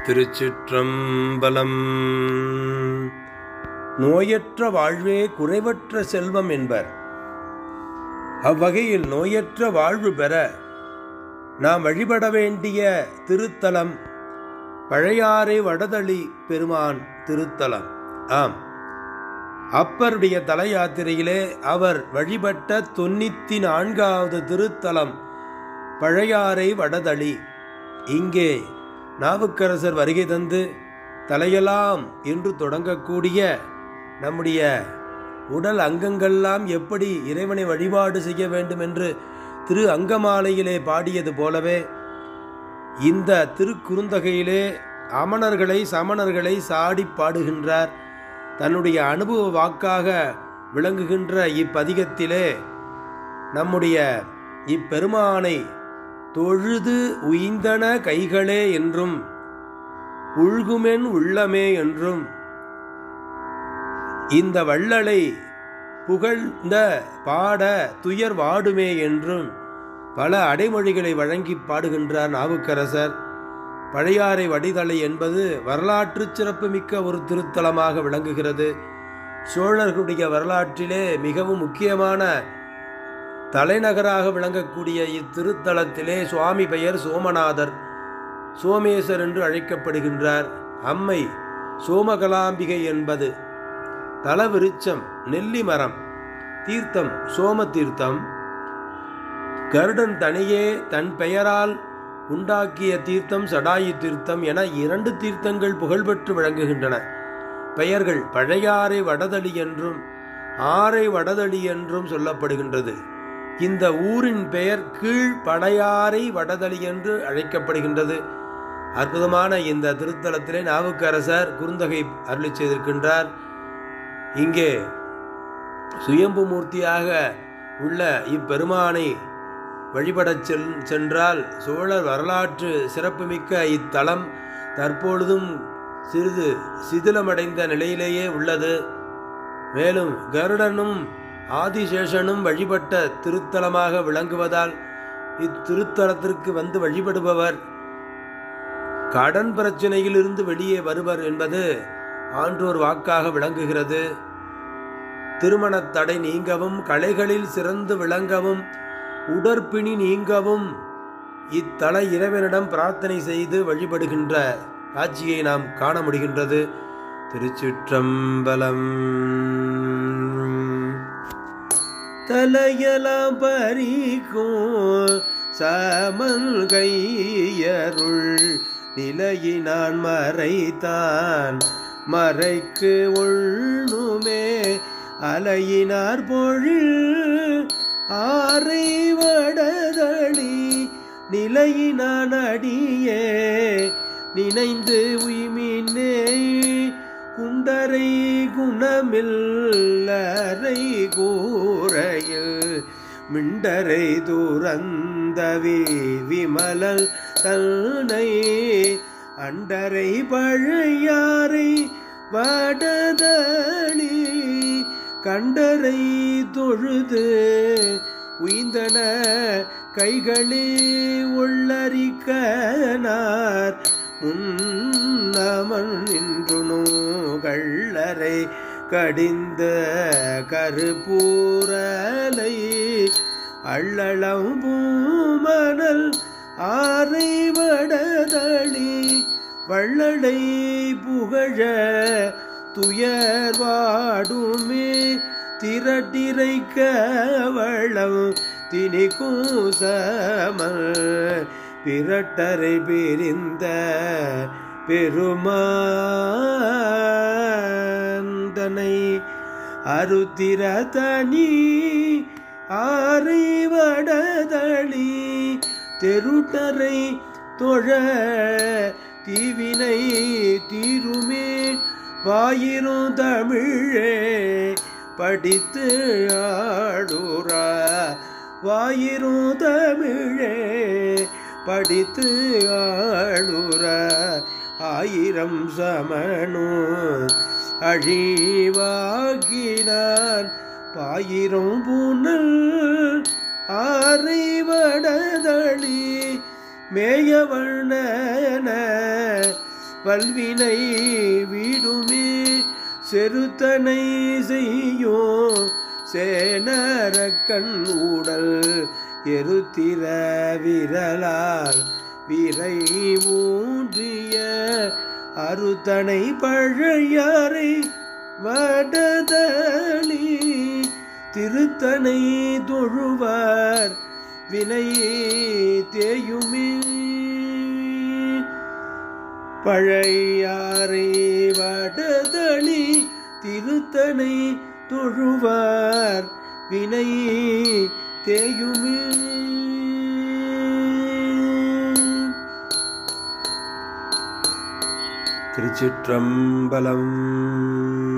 திருச்சிற்றம்பலம் நோயற்ற வாழ்வே குறைவற்ற செல்வம் என்பர் அவ்வகையில் நோயற்ற வாழ்வு பெற நாம் வழிபட வேண்டிய திருத்தலம் பழையாறை வடதளி பெருமான் திருத்தலம் ஆம் அப்பருடைய தல யாத்திரையிலே அவர் வழிபட்ட தொண்ணூத்தி நான்காவது திருத்தலம் பழையாறை வடதளி இங்கே நாவுக்கரசர் வருகை தந்து தலையலாம் என்று தொடங்கக்கூடிய நம்முடைய உடல் அங்கங்கள்லாம் எப்படி இறைவனை வழிபாடு செய்ய வேண்டும் என்று திரு அங்கமாலையிலே பாடியது போலவே இந்த திருக்குறுந்தகையிலே அமணர்களை சமணர்களை சாடி பாடுகின்றார் தன்னுடைய அனுபவ வாக்காக விளங்குகின்ற இப்பதிகத்திலே நம்முடைய இப்பெருமானை தொழுது உய்ந்தன கைகளே என்றும் உள்குமென் உள்ளமே என்றும் இந்த வள்ளலை புகழ்ந்த பாட துயர் வாடுமே என்றும் பல அடைமொழிகளை வழங்கி பாடுகின்றார் நாவுக்கரசர் பழையாறை வடிதலை என்பது வரலாற்று சிறப்புமிக்க ஒரு திருத்தலமாக விளங்குகிறது சோழர்களுடைய வரலாற்றிலே மிகவும் முக்கியமான தலைநகராக விளங்கக்கூடிய இத்திருத்தலத்திலே சுவாமி பெயர் சோமநாதர் சோமேசர் என்று அழைக்கப்படுகின்றார் அம்மை சோமகலாம்பிகை என்பது தலவிருச்சம் நெல்லி மரம் தீர்த்தம் சோம தீர்த்தம் கருடன் தனியே தன் பெயரால் உண்டாக்கிய தீர்த்தம் சடாயு தீர்த்தம் என இரண்டு தீர்த்தங்கள் புகழ்பெற்று விளங்குகின்றன பெயர்கள் பழையாறை வடதளி என்றும் ஆரை வடதளி என்றும் சொல்லப்படுகின்றது இந்த ஊரின் பெயர் கீழ் படையாறை வடதளி என்று அழைக்கப்படுகின்றது அற்புதமான இந்த திருத்தலத்திலே நாவுக்கரசர் குறுந்தகை அருளி செய்திருக்கின்றார் இங்கே சுயம்பு மூர்த்தியாக உள்ள இப்பெருமானை வழிபடச் செல் சென்றால் சோழர் வரலாற்று சிறப்புமிக்க இத்தலம் தற்பொழுதும் சிறிது சிதிலமடைந்த நிலையிலேயே உள்ளது மேலும் கருடனும் ஆதிசேஷனும் வழிபட்ட திருத்தலமாக விளங்குவதால் இத்திருத்தலத்திற்கு வந்து வழிபடுபவர் கடன் பிரச்சனையிலிருந்து வெளியே வருவர் என்பது ஆன்றோர் வாக்காக விளங்குகிறது திருமணத் தடை நீங்கவும் கலைகளில் சிறந்து விளங்கவும் உடற்பிணி நீங்கவும் இத்தல இறைவனிடம் பிரார்த்தனை செய்து வழிபடுகின்ற காட்சியை நாம் காண முடிகின்றது திருச்சிற்றம்பலம் தலையலாம் பறிக்கும் சமன் கையருள் நிலையினான் மறைத்தான் மறைக்கு ஒள்ளுமே அலையினார் பொழில் ஆரை வடதளி நிலையினான் அடியே நினைந்து உய்மினே குண்டரை குணமில்லரை கூரையில் மிண்டரை தூரந்தவி விமலல் தன்னை அண்டரை பழையாரை வடதளி கண்டரை தொழுது உய்ந்தன கைகளே உள்ளரிக்கனார் முன்னமன் நின்றுனோ கள்ளரை கடிந்த கருப்பூரலை அள்ளளம் பூமணல் ஆரை வடதளி வள்ளடை புகழ துயர்வாடுமே திரட்டிரைக்க வளம் தினி கூசம பிரட்டரை பிரிந்த பெருமாந்தனை அருத்திர தனி ஆரை வடதளி தெருட்டரை தொழ தீவினை தீருமே வாயிரும் தமிழே படித்து ஆடுரா வாயிரும் தமிழே படித்து ஆளுரா ஆயிரம் சமணு அழிவாக்கினான் பாயிரம் புனல் ஆறைவடதளி மேயவண்ணன பல்வினை வீடுமே செருத்தனை செய்யோ சேனரக்கண் ஊடல் எருத்திர விரலால் விரை ஊன்றிய அறுத்தனை பழையாறை வடதளி திருத்தனை தொழுவார் வினை தேயுமே பழையாறை வடதளி திருத்தனை தொழுவார் வினை தேயுமே திருச்சிற்றம்பலம்